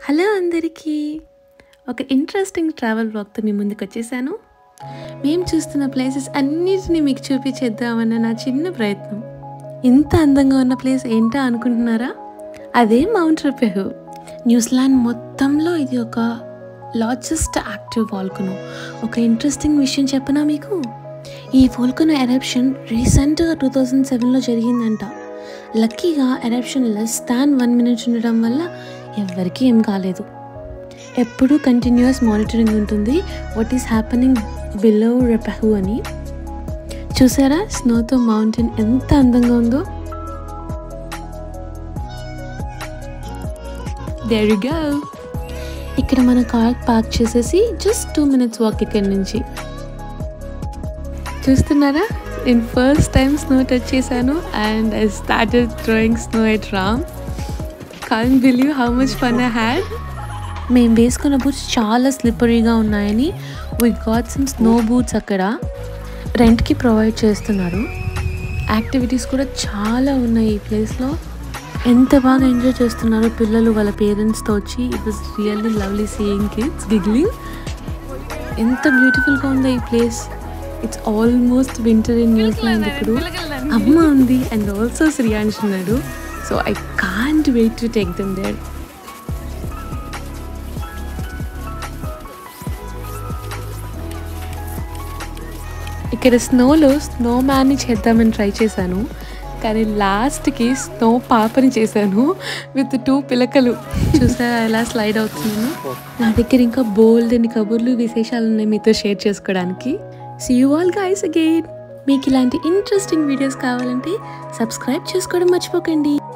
hello అందరికీ ఒక interesting travel బ్లాగ్తో మీ ముందుకు వచ్చేసాను మేము చూస్తున్న ప్లేసెస్ అన్నిటిని మీకు చూపించేద్దామన్న నా చిన్న ప్రయత్నం ఇంత అందంగా ఉన్న ప్లేస్ ఏంటా అనుకుంటున్నారా అదే మౌంట్ రిపెహు న్యూజిలాండ్ మొత్తంలో ఇది ఒక లార్జెస్ట్ యాక్టివ్ వాల్కనో ఒక ఇంట్రెస్టింగ్ విషయం చెప్పనా మీకు ఈ వోల్కనో ఎరప్షన్ రీసెంట్గా టూ థౌజండ్ సెవెన్లో జరిగిందంట లక్కీగా eruption less than one minute ఉండడం వల్ల ఎవరికీ ఏం కాలేదు ఎప్పుడూ కంటిన్యూస్ మానిటరింగ్ ఉంటుంది what is happening below Ruapehu అని చూసారా స్నోతో మౌంటైన్ ఎంత అందంగా ఉందో దేర్ యు గో ఇక్కడ మన కార్ పార్క్ చేసేసి జస్ట్ టూ మినిట్స్ వాక్ ఇక్కడి నుంచి చూస్తున్నారా నేను ఫస్ట్ టైం స్నో టచ్ చేశాను and I started throwing snow at Ram can't believe how much fun I had మేము వేసుకున్న బూట్స్ చాలా స్లిప్పరీగా ఉన్నాయని we got some snow boots అక్కడ రెంట్కి ప్రొవైడ్ చేస్తున్నారు యాక్టివిటీస్ కూడా చాలా ఉన్నాయి ఈ ప్లేస్లో ఎంత బాగా ఎంజాయ్ చేస్తున్నారు పిల్లలు వాళ్ళ పేరెంట్స్తో వచ్చి it was really lovely seeing kids giggling ఎంత బ్యూటిఫుల్గా ఉందో ఈ place it's almost winter in New Zealand ఇప్పుడు అమ్మ ఉంది అండ్ ఆల్సో శ్రీయాంష్ ఉన్నాడు so I can't wait to take them there ఇక్కడ స్నోలో స్నో మ్యాన్ని చేద్దామని ట్రై చేశాను కానీ లాస్ట్కి స్నో పాపని చేశాను విత్ టూ పిలకలు చూసారా ఎలా స్లైడ్ అవుతున్నాను నా దగ్గర ఇంకా బోల్డ్ అని కబుర్లు విశేషాలు ఉన్నాయి మీతో షేర్ చేసుకోవడానికి see you all guys again మీకు ఇలాంటి ఇంట్రెస్టింగ్ వీడియోస్ కావాలంటే సబ్స్క్రైబ్ చేసుకోవడం మర్చిపోకండి